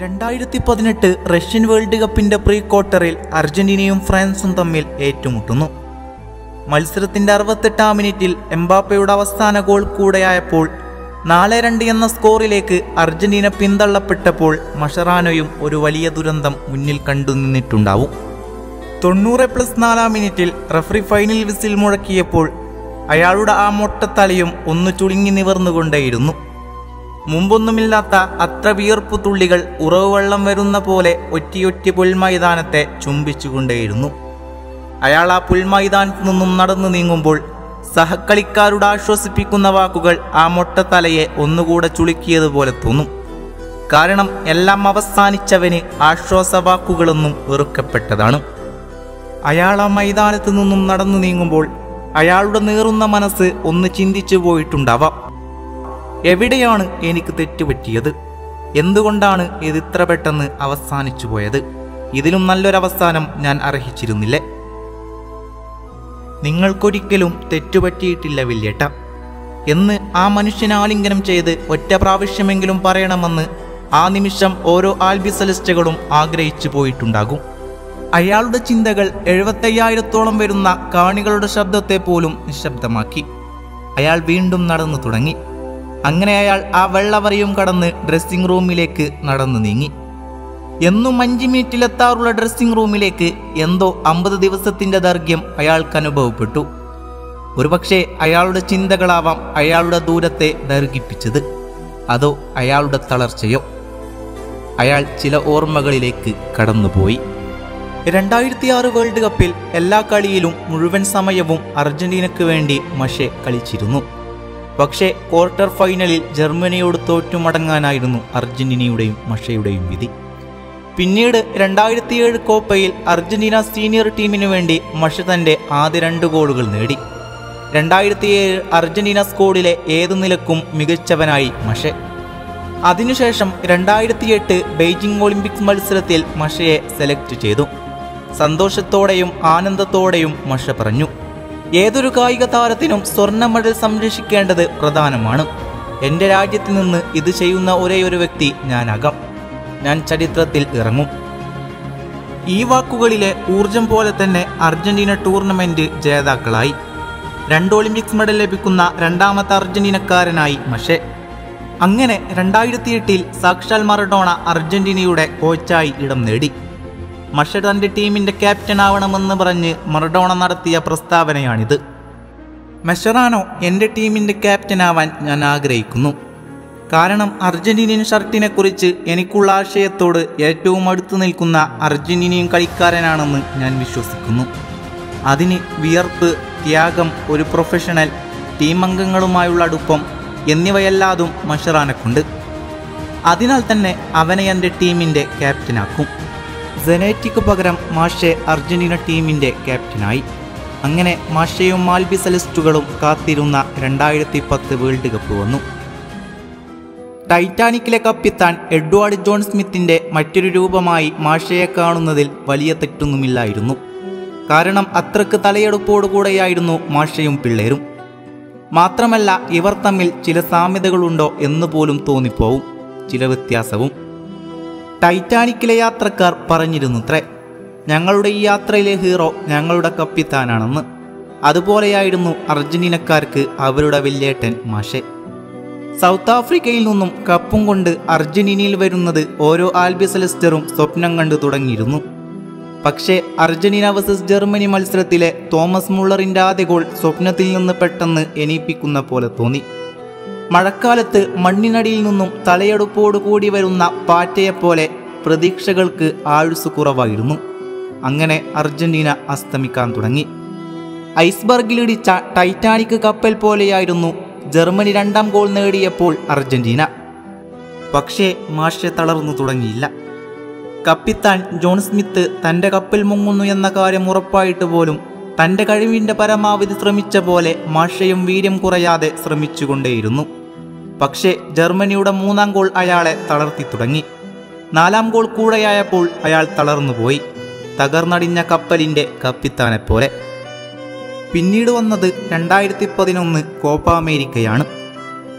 രണ്ടായിരത്തി പതിനെട്ട് Russian world കപ്പിന്റെ പ്രീ ക്വാർട്ടറിൽ അർജന്റീനയും ഫ്രാൻസും തമ്മിൽ ഏറ്റുമുട്ടുന്നു മത്സരത്തിന്റെ അറുപത്തെട്ടാം മിനിറ്റിൽ എംബാപ്പയുടെ അവസാന ഗോൾ കൂടെയായപ്പോൾ നാല് രണ്ട് എന്ന സ്കോറിലേക്ക് അർജന്റീന പിന്തള്ളപ്പെട്ടപ്പോൾ മഷറാനോയും ഒരു വലിയ ദുരന്തം മുന്നിൽ കണ്ടു നിന്നിട്ടുണ്ടാവും തൊണ്ണൂറ് പ്ലസ് നാലാം മിനിറ്റിൽ റഫറി ഫൈനൽ വിസിൽ മുഴക്കിയപ്പോൾ അയാളുടെ ആ മൊട്ടത്തലയും ഒന്ന് ചുളുങ്ങി നിവർന്നുകൊണ്ടേയിരുന്നു മുമ്പൊന്നുമില്ലാത്ത അത്ര വിയർപ്പു തുള്ളികൾ ഉറവ് വെള്ളം വരുന്ന പോലെ ഒറ്റിയൊറ്റി പുൽമൈതാനത്തെ ചുംബിച്ചുകൊണ്ടേയിരുന്നു അയാൾ ആ പുൽമൈതാനത്തു നിന്നും നടന്നു നീങ്ങുമ്പോൾ സഹക്കളിക്കാരുടെ ആശ്വസിപ്പിക്കുന്ന വാക്കുകൾ ആ മൊട്ടത്തലയെ ഒന്നുകൂടെ ചുളുക്കിയതുപോലെ തോന്നും കാരണം എല്ലാം അവസാനിച്ചവന് ആശ്വാസവാക്കുകളൊന്നും വെറുക്കപ്പെട്ടതാണ് അയാൾ ആ മൈതാനത്ത് നിന്നും നടന്നു നീങ്ങുമ്പോൾ അയാളുടെ നീറുന്ന മനസ്സ് ഒന്ന് ചിന്തിച്ചു പോയിട്ടുണ്ടാവാം എവിടെയാണ് എനിക്ക് തെറ്റുപറ്റിയത് എന്തുകൊണ്ടാണ് ഇത് ഇത്ര പെട്ടെന്ന് അവസാനിച്ചു പോയത് ഇതിലും നല്ലൊരവസാനം ഞാൻ അർഹിച്ചിരുന്നില്ലേ നിങ്ങൾക്കൊരിക്കലും തെറ്റുപറ്റിയിട്ടില്ല വില്യേട്ട എന്ന് ആ മനുഷ്യനെ ആലിംഗനം ചെയ്ത് ഒറ്റ പ്രാവശ്യമെങ്കിലും പറയണമെന്ന് ആ നിമിഷം ഓരോ ആൽബിസലിസ്റ്റുകളും ആഗ്രഹിച്ചു പോയിട്ടുണ്ടാകും അയാളുടെ ചിന്തകൾ എഴുപത്തയ്യായിരത്തോളം വരുന്ന കാണികളുടെ ശബ്ദത്തെ പോലും നിശബ്ദമാക്കി അയാൾ വീണ്ടും നടന്നു തുടങ്ങി അങ്ങനെ അയാൾ ആ വെള്ളവരയും കടന്ന് ഡ്രസ്സിംഗ് റൂമിലേക്ക് നടന്നു നീങ്ങി എന്നും അഞ്ച് മിനിറ്റിലെത്താറുള്ള ഡ്രസ്സിംഗ് റൂമിലേക്ക് എന്തോ അമ്പത് ദിവസത്തിന്റെ ദൈർഘ്യം അയാൾക്ക് അനുഭവപ്പെട്ടു ഒരുപക്ഷെ അയാളുടെ ചിന്തകളാവാം അയാളുടെ ദൂരത്തെ ദൈർഘിപ്പിച്ചത് അതോ അയാളുടെ തളർച്ചയോ അയാൾ ചില ഓർമ്മകളിലേക്ക് കടന്നുപോയി രണ്ടായിരത്തി ആറ് വേൾഡ് കപ്പിൽ എല്ലാ കളിയിലും മുഴുവൻ സമയവും അർജന്റീനയ്ക്ക് വേണ്ടി മഷെ കളിച്ചിരുന്നു പക്ഷേ ക്വാർട്ടർ ഫൈനലിൽ ജർമ്മനിയോട് തോറ്റുമടങ്ങാനായിരുന്നു അർജന്റീനയുടെയും മഷയുടെയും വിധി പിന്നീട് രണ്ടായിരത്തി ഏഴ് കോപ്പയിൽ അർജന്റീന സീനിയർ ടീമിനു വേണ്ടി മഷ തന്റെ ആദ്യ രണ്ട് ഗോളുകൾ നേടി രണ്ടായിരത്തി ഏഴ് അർജന്റീന സ്കോഡിലെ ഏതു നിലക്കും മികച്ചവനായി മഷെ അതിനുശേഷം രണ്ടായിരത്തി എട്ട് ബെയ്ജിംഗ് ഒളിമ്പിക്സ് മത്സരത്തിൽ മഷയെ സെലക്ട് ചെയ്തു സന്തോഷത്തോടെയും ആനന്ദത്തോടെയും മഷ പറഞ്ഞു ഏതൊരു കായിക താരത്തിനും സ്വർണ്ണ മെഡൽ സംരക്ഷിക്കേണ്ടത് പ്രധാനമാണ് എൻ്റെ രാജ്യത്തിൽ നിന്ന് ഇത് ചെയ്യുന്ന ഒരേ ഒരു വ്യക്തി ഞാനാകാം ഞാൻ ചരിത്രത്തിൽ ഇറങ്ങും ഈ വാക്കുകളിലെ ഊർജം പോലെ തന്നെ അർജന്റീന ടൂർണമെന്റ് ജേതാക്കളായി രണ്ട് ഒളിമ്പിക്സ് മെഡൽ ലഭിക്കുന്ന രണ്ടാമത്തെ അർജന്റീനക്കാരനായി മഷെ അങ്ങനെ രണ്ടായിരത്തി എട്ടിൽ സാക്ഷാൽ മറഡോണ അർജന്റീനയുടെ കോച്ചായി ഇടം നേടി മഷ തന്റെ ടീമിന്റെ ക്യാപ്റ്റൻ ആവണമെന്ന് പറഞ്ഞ് മറഡോണ നടത്തിയ പ്രസ്താവനയാണിത് മെഷറാനോ എൻ്റെ ടീമിന്റെ ക്യാപ്റ്റനാവാൻ ഞാൻ ആഗ്രഹിക്കുന്നു കാരണം അർജന്റീനിയൻ ഷർട്ടിനെ കുറിച്ച് എനിക്കുള്ള ആശയത്തോട് ഏറ്റവും അടുത്തു നിൽക്കുന്ന അർജന്റീനിയൻ കളിക്കാരനാണെന്ന് ഞാൻ വിശ്വസിക്കുന്നു അതിന് വിയർപ്പ് ത്യാഗം ഒരു പ്രൊഫഷണൽ ടീം അംഗങ്ങളുമായുള്ള അടുപ്പം എന്നിവയെല്ലാതും മഷറാനക്കുണ്ട് അതിനാൽ തന്നെ അവനെ എൻ്റെ ടീമിൻ്റെ ക്യാപ്റ്റനാക്കും സെനേറ്റിക്ക് പകരം മാഷെ അർജന്റീന ടീമിൻ്റെ ക്യാപ്റ്റനായി അങ്ങനെ മാഷയും മാൽബി സെലസ്റ്റുകളും കാത്തിരുന്ന രണ്ടായിരത്തി പത്ത് വേൾഡ് കപ്പ് വന്നു ടൈറ്റാനിക്കിലെ കപ്പിത്താൻ എഡ്വാർഡ് ജോൺ സ്മിത്തിന്റെ മറ്റൊരു രൂപമായി മാഷയെ കാണുന്നതിൽ വലിയ തെറ്റൊന്നുമില്ലായിരുന്നു കാരണം അത്രക്ക് തലയെടുപ്പോടുകൂടെയായിരുന്നു മാഷയും പിള്ളേരും മാത്രമല്ല ഇവർ തമ്മിൽ ചില സാമ്യതകളുണ്ടോ എന്ന് പോലും തോന്നിപ്പോവും ചില വ്യത്യാസവും ടൈറ്റാനിക്കിലെ യാത്രക്കാർ പറഞ്ഞിരുന്നുത്രേ ഞങ്ങളുടെ ഈ യാത്രയിലെ ഹീറോ ഞങ്ങളുടെ കപ്പിത്താനാണെന്ന് അതുപോലെയായിരുന്നു അർജന്റീനക്കാർക്ക് അവരുടെ വല്യേട്ടൻ മാഷെ സൗത്ത് ആഫ്രിക്കയിൽ നിന്നും കപ്പും കൊണ്ട് അർജന്റീനയിൽ വരുന്നത് ഓരോ ആൽബിസലസ്റ്ററും സ്വപ്നം കണ്ടു തുടങ്ങിയിരുന്നു പക്ഷേ അർജന്റീന വേഴ്സസ് ജർമ്മനി മത്സരത്തിലെ തോമസ് മുള്ളറിൻ്റെ ആദ്യ ഗോൾ സ്വപ്നത്തിൽ നിന്ന് പെട്ടെന്ന് എണീപ്പിക്കുന്ന പോലെ തോന്നി മഴക്കാലത്ത് മണ്ണിനടിയിൽ നിന്നും തലയെടുപ്പോടു കൂടി വരുന്ന പാറ്റയെപ്പോലെ പ്രതീക്ഷകൾക്ക് ആയുസ് കുറവായിരുന്നു അങ്ങനെ അർജന്റീന അസ്തമിക്കാൻ തുടങ്ങി ഐസ്ബർഗിലിടിച്ച ടൈറ്റാനിക് കപ്പൽ പോലെയായിരുന്നു ജർമ്മനി രണ്ടാം ഗോൾ നേടിയപ്പോൾ അർജന്റീന പക്ഷേ മാഷെ തളർന്നു തുടങ്ങിയില്ല കപ്പിത്താൻ ജോൺ സ്മിത്ത് തൻ്റെ കപ്പൽ മുങ്ങുന്നു എന്ന കാര്യം ഉറപ്പായിട്ട് പോലും തൻ്റെ കഴിവിൻ്റെ പരമാവധി ശ്രമിച്ച പോലെ മാഷയും വീര്യം കുറയാതെ ശ്രമിച്ചുകൊണ്ടേയിരുന്നു പക്ഷേ ജർമ്മനിയുടെ മൂന്നാം ഗോൾ അയാളെ തളർത്തി തുടങ്ങി നാലാം ഗോൾ കൂടെയായപ്പോൾ അയാൾ തളർന്നുപോയി തകർന്നടിഞ്ഞ കപ്പലിൻ്റെ കപ്പിത്താനെപ്പോലെ പിന്നീട് വന്നത് രണ്ടായിരത്തി പതിനൊന്ന് കോപ്പ അമേരിക്കയാണ്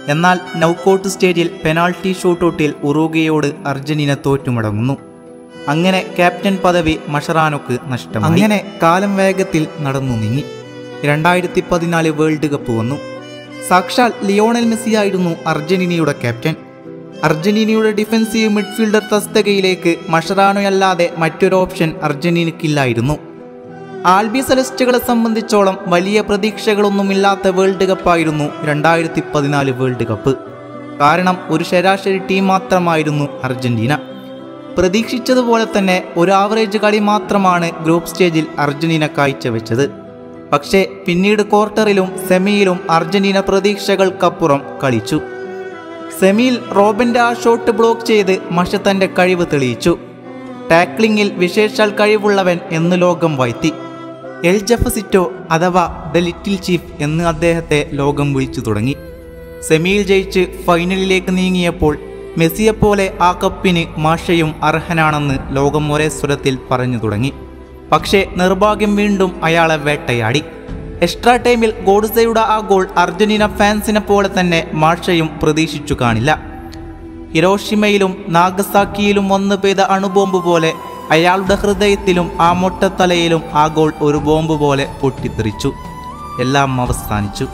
എന്നാൽ നൗക്കോട്ട് സ്റ്റേജിൽ പെനാൾട്ടി ഷൂട്ടൗട്ടിൽ ഉറുഗയോട് അർജന്റീന തോറ്റുമടങ്ങുന്നു അങ്ങനെ ക്യാപ്റ്റൻ പദവി മഷറാനോക്ക് നഷ്ടമായി അങ്ങനെ കാലം വേഗത്തിൽ നടന്നു നീങ്ങി രണ്ടായിരത്തി പതിനാല് വേൾഡ് കപ്പ് വന്നു സാക്ഷാൽ ലിയോണൽ മെസ്സിയായിരുന്നു അർജന്റീനയുടെ ക്യാപ്റ്റൻ അർജന്റീനയുടെ ഡിഫൻസീവ് മിഡ്ഫീൽഡർ തസ്തകയിലേക്ക് മഷറാനോയല്ലാതെ മറ്റൊരു ഓപ്ഷൻ അർജന്റീനയ്ക്കില്ലായിരുന്നു ആൽബി സെലസ്റ്റുകളെ സംബന്ധിച്ചോളം വലിയ പ്രതീക്ഷകളൊന്നുമില്ലാത്ത വേൾഡ് കപ്പായിരുന്നു രണ്ടായിരത്തി പതിനാല് വേൾഡ് കപ്പ് കാരണം ഒരു ശരാശരി ടീം മാത്രമായിരുന്നു അർജന്റീന പ്രതീക്ഷിച്ചതുപോലെ തന്നെ ഒരു ആവറേജ് കളി മാത്രമാണ് ഗ്രൂപ്പ് സ്റ്റേജിൽ അർജന്റീന കാഴ്ചവെച്ചത് പക്ഷേ പിന്നീട് ക്വാർട്ടറിലും സെമിയിലും അർജന്റീന പ്രതീക്ഷകൾക്കപ്പുറം കളിച്ചു സെമിയിൽ റോബിന്റെ ആ ഷോട്ട് ബ്ലോക്ക് ചെയ്ത് മഷ തന്റെ കഴിവ് തെളിയിച്ചു ടാക്ലിങ്ങിൽ വിശേഷാൽ കഴിവുള്ളവൻ എന്ന് ലോകം വാഴ്ത്തി എൽ ജഫസിറ്റോ അഥവാ ദ ലിറ്റിൽ ചീഫ് എന്ന് അദ്ദേഹത്തെ ലോകം വിളിച്ചു തുടങ്ങി സെമിയിൽ ജയിച്ച് ഫൈനലിലേക്ക് നീങ്ങിയപ്പോൾ മെസ്സിയെപ്പോലെ ആ കപ്പിന് മാഷയും അർഹനാണെന്ന് ലോകം ഒരേ സ്വരത്തിൽ പറഞ്ഞു തുടങ്ങി പക്ഷേ നിർഭാഗ്യം വീണ്ടും അയാളെ വേട്ടയാടി എക്സ്ട്രാ ടൈമിൽ ഗോഡ്സയുടെ ആ ഗോൾ അർജന്റീന ഫാൻസിനെ പോലെ തന്നെ മാഷയും പ്രതീക്ഷിച്ചു കാണില്ല ഹിരോഷിമയിലും നാഗസാക്കിയിലും വന്നു പെയ്ത അണുബോംബ് പോലെ അയാളുടെ ഹൃദയത്തിലും ആ മൊട്ടത്തലയിലും ആ ഗോൾ ഒരു ബോംബ് പോലെ പൊട്ടിത്തെറിച്ചു എല്ലാം അവസാനിച്ചു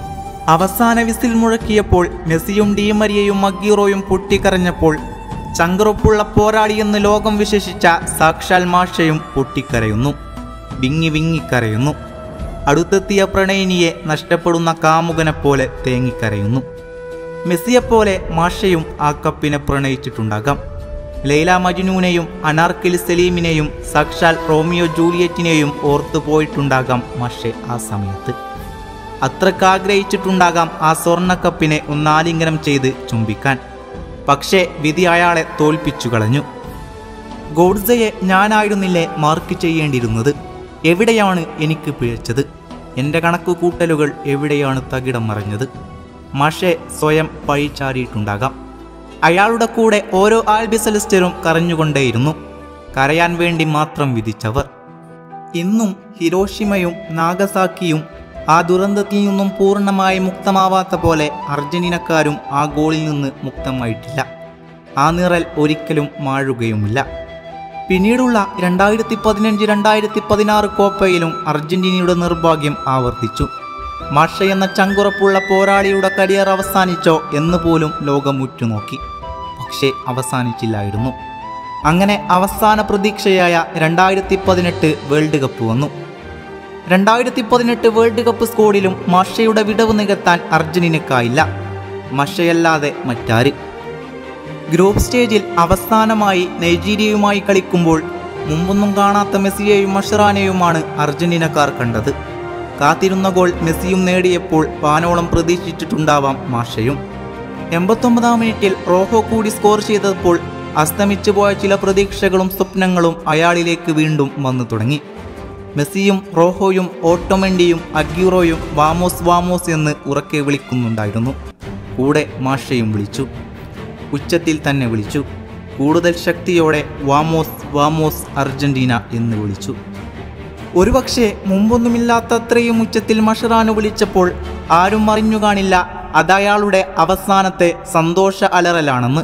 അവസാന വിസിൽ മുഴക്കിയപ്പോൾ മെസ്സിയും ഡീമരിയയും മഗീറോയും പൊട്ടിക്കരഞ്ഞപ്പോൾ ചങ്കുറപ്പുള്ള പോരാളിയെന്ന് ലോകം വിശേഷിച്ച സാക്ഷാൽ മാഷയും പൊട്ടിക്കരയുന്നു വിങ്ങി വിങ്ങിക്കരയുന്നു അടുത്തെത്തിയ പ്രണയിനിയെ നഷ്ടപ്പെടുന്ന കാമുകനെ പോലെ തേങ്ങിക്കരയുന്നു മെസ്സിയെപ്പോലെ മാഷയും ആ കപ്പിനെ പ്രണയിച്ചിട്ടുണ്ടാകാം ലൈല മജ്നൂനെയും അനാർക്കിൽ സലീമിനെയും സാക്ഷാൽ റോമിയോ ജൂലിയറ്റിനെയും ഓർത്തു പോയിട്ടുണ്ടാകാം മാഷെ ആ സമയത്ത് അത്രക്ക് ആഗ്രഹിച്ചിട്ടുണ്ടാകാം ആ സ്വർണ്ണക്കപ്പിനെ ഒന്നാലിംഗനം ചെയ്ത് ചുംബിക്കാൻ പക്ഷേ വിധി അയാളെ തോൽപ്പിച്ചു കളഞ്ഞു ഗോഡ്സയെ ഞാനായിരുന്നില്ലേ മാർക്ക് ചെയ്യേണ്ടിയിരുന്നത് എവിടെയാണ് എനിക്ക് പിഴച്ചത് എൻ്റെ കണക്ക് കൂട്ടലുകൾ എവിടെയാണ് തകിടം മറിഞ്ഞത് മഷെ സ്വയം പഴിച്ചാരിയിട്ടുണ്ടാകാം അയാളുടെ കൂടെ ഓരോ ആൽബിസലിസ്റ്റരും കരഞ്ഞുകൊണ്ടേയിരുന്നു കരയാൻ വേണ്ടി മാത്രം വിധിച്ചവർ ഇന്നും ഹിരോഷിമയും നാഗസാക്കിയും ആ ദുരന്തത്തിൽ നിന്നും പൂർണ്ണമായി മുക്തമാവാത്ത പോലെ അർജന്റീനക്കാരും ആ ഗോളിൽ നിന്ന് മുക്തമായിട്ടില്ല ആ നിറൽ ഒരിക്കലും മാഴുകയുമില്ല പിന്നീടുള്ള രണ്ടായിരത്തി പതിനഞ്ച് രണ്ടായിരത്തി പതിനാറ് കോപ്പയിലും അർജന്റീനയുടെ നിർഭാഗ്യം ആവർത്തിച്ചു മാഷ എന്ന ചങ്കുറപ്പുള്ള പോരാളിയുടെ കരിയർ അവസാനിച്ചോ എന്ന് പോലും ലോകം ഉറ്റുനോക്കി പക്ഷേ അവസാനിച്ചില്ലായിരുന്നു അങ്ങനെ അവസാന പ്രതീക്ഷയായ രണ്ടായിരത്തി പതിനെട്ട് വേൾഡ് കപ്പ് വന്നു രണ്ടായിരത്തി പതിനെട്ട് വേൾഡ് കപ്പ് സ്കോഡിലും മഷയുടെ വിടവ് നികത്താൻ അർജന്റീനക്കായില്ല മഷയല്ലാതെ മറ്റാര് ഗ്രൂപ്പ് സ്റ്റേജിൽ അവസാനമായി നൈജീരിയയുമായി കളിക്കുമ്പോൾ മുമ്പൊന്നും കാണാത്ത മെസ്സിയെയും മഷറാനെയുമാണ് അർജന്റീനക്കാർ കണ്ടത് കാത്തിരുന്ന ഗോൾ മെസ്സിയും നേടിയപ്പോൾ പാനോളം പ്രതീക്ഷിച്ചിട്ടുണ്ടാവാം മാഷയും എൺപത്തൊമ്പതാം മിനിറ്റിൽ റോഹോ കൂടി സ്കോർ ചെയ്തപ്പോൾ അസ്തമിച്ചു പോയ ചില പ്രതീക്ഷകളും സ്വപ്നങ്ങളും അയാളിലേക്ക് വീണ്ടും വന്നു തുടങ്ങി മെസ്സിയും റോഹോയും ഓട്ടോമെൻഡിയും അഗ്യൂറോയും വാമോസ് വാമോസ് എന്ന് ഉറക്കെ വിളിക്കുന്നുണ്ടായിരുന്നു കൂടെ മാഷയും വിളിച്ചു ഉച്ചത്തിൽ തന്നെ വിളിച്ചു കൂടുതൽ ശക്തിയോടെ വാമോസ് വാമോസ് അർജന്റീന എന്ന് വിളിച്ചു ഒരുപക്ഷെ മുമ്പൊന്നുമില്ലാത്ത അത്രയും ഉച്ചത്തിൽ മഷറാനു വിളിച്ചപ്പോൾ ആരും അറിഞ്ഞു കാണില്ല അതയാളുടെ അവസാനത്തെ സന്തോഷ അലറലാണെന്ന്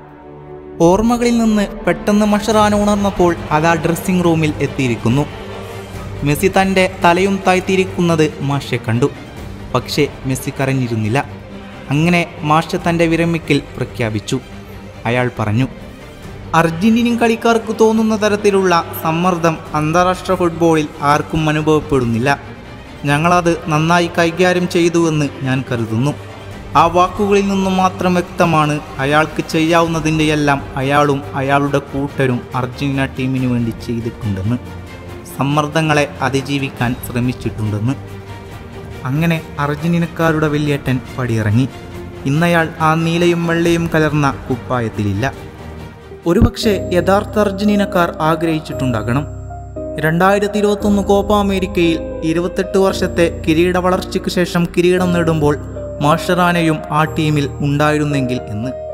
ഓർമ്മകളിൽ നിന്ന് പെട്ടെന്ന് മഷറാന ഉണർന്നപ്പോൾ അതാ ഡ്രസ്സിംഗ് റൂമിൽ എത്തിയിരിക്കുന്നു മെസ്സി തൻ്റെ തലയും താഴ്ത്തിയിരിക്കുന്നത് മാഷെ കണ്ടു പക്ഷേ മെസ്സി കരഞ്ഞിരുന്നില്ല അങ്ങനെ മാഷ തൻ്റെ വിരമിക്കൽ പ്രഖ്യാപിച്ചു അയാൾ പറഞ്ഞു അർജന്റീനിയൻ കളിക്കാർക്ക് തോന്നുന്ന തരത്തിലുള്ള സമ്മർദ്ദം അന്താരാഷ്ട്ര ഫുട്ബോളിൽ ആർക്കും അനുഭവപ്പെടുന്നില്ല ഞങ്ങളത് നന്നായി കൈകാര്യം ചെയ്തുവെന്ന് ഞാൻ കരുതുന്നു ആ വാക്കുകളിൽ നിന്നും മാത്രം വ്യക്തമാണ് അയാൾക്ക് ചെയ്യാവുന്നതിൻ്റെയെല്ലാം അയാളും അയാളുടെ കൂട്ടരും അർജന്റീന ടീമിനു വേണ്ടി ചെയ്തിട്ടുണ്ടെന്ന് സമ്മർദ്ദങ്ങളെ അതിജീവിക്കാൻ ശ്രമിച്ചിട്ടുണ്ടെന്ന് അങ്ങനെ അർജന്റീനക്കാരുടെ വലിയേട്ടൻ പടിയിറങ്ങി ഇന്നയാൾ ആ നീലയും വെള്ളയും കലർന്ന കുപ്പായത്തിലില്ല ഒരുപക്ഷെ യഥാർത്ഥ അർജന്റീനക്കാർ ആഗ്രഹിച്ചിട്ടുണ്ടാകണം രണ്ടായിരത്തി ഇരുപത്തൊന്ന് കോപ്പ അമേരിക്കയിൽ ഇരുപത്തെട്ട് വർഷത്തെ കിരീട വളർച്ചയ്ക്ക് ശേഷം കിരീടം നേടുമ്പോൾ മാഷറാനയും ആ ടീമിൽ ഉണ്ടായിരുന്നെങ്കിൽ എന്ന്